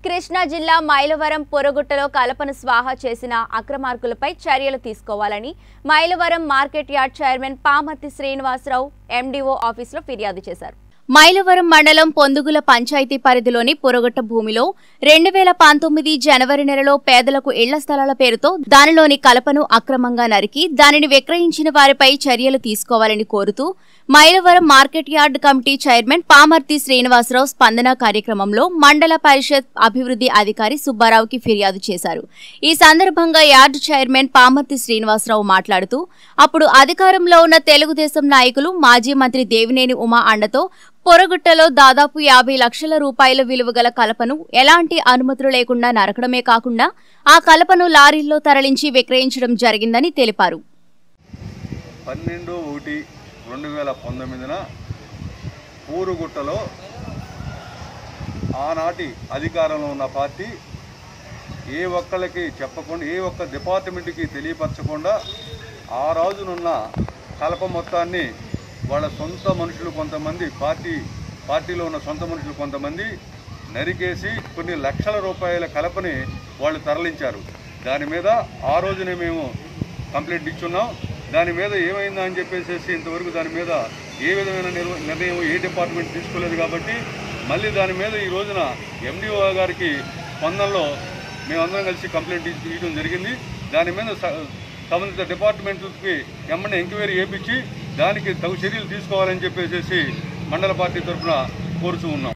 కృష్ణా జిల్లా మైలవరం పొరగుట్టలో కలపను స్వాహా చేసిన అక్రమార్కులపై చర్యలు తీసుకోవాలని Mylavaram market yard chairman Pamarthi Srinivasarao MDO ఆఫీసులో ఫిర్యాదు చేశారు మైలవరం మండలం పొందుగుల పంచాయతీ పరిధిలోని పొరగొట్ట భూమిలో రెండు వేల పంతొమ్మిది జనవరి నెలలో పేదలకు ఇళ్ల స్థలాల పేరుతో దానిలోని కలపను అక్రమంగా నరికి దానిని విక్రయించిన వారిపై చర్యలు తీసుకోవాలని కోరుతూ Mylavaram market yard committee chairman Pamarthi Srinivasarao Spandana కార్యక్రమంలో మండల పరిషత్ అభివృద్ధి అధికారి సుబ్బారావుకి ఫిర్యాదు చేశారు ఈ సందర్భంగా యార్డు చైర్మన్ పామర్తి శ్రీనివాసరావు మాట్లాడుతూ అప్పుడు అధికారంలో ఉన్న తెలుగుదేశం నాయకులు మాజీ మంత్రి దేవినేని ఉమా అండతో పొరగుట్టలో దాదాపు యాభై లక్షల రూపాయల విలువ గల కలపను ఎలాంటి అనుమతులు లేకుండా నరకడమే కాకుండా ఆ కలపను లారీల్లో తరలించి విక్రయించడం జరిగిందని తెలిపారు పన్నెండు ఒకటి రెండు వేల పంతొమ్మిదిన పూరుగుట్టలో ఆనాటి అధికారంలో ఉన్న పార్టీ ఏ ఒక్కళ్ళకి చెప్పకుండా ఏ ఒక్క డిపార్ట్మెంట్కి తెలియపరచకుండా ఆ రోజునున్న కలప మొత్తాన్ని వాళ్ళ సొంత మనుషులు కొంతమంది పార్టీ పార్టీలో ఉన్న సొంత మనుషులు కొంతమంది నరికేసి కొన్ని లక్షల రూపాయల కలపని వాళ్ళు తరలించారు దాని మీద ఆ రోజునే మేము కంప్లైంట్ ఇచ్చున్నాం దాని మీద ఏమైందా అని చెప్పేసి ఇంతవరకు దాని మీద ఏ విధమైన నిర్వ- నిర్ణయం ఏ డిపార్ట్మెంట్ తీసుకోలేదు కాబట్టి మళ్ళీ దాని మీద ఈ రోజున ఎండిఓ గారికి స్పందనలో మేమందరం కలిసి కంప్లైంట్ ఇచ్చి- ఇవ్వడం జరిగింది దాని మీద స- సంబంధిత డిపార్ట్మెంట్కి ఎమ్మని ఎంక్వైరీ చేపించి దానికి తగు చర్యలు తీసుకోవాలని చెప్పేసి మండల పార్టీ తరఫున కోరుతూ ఉన్నాం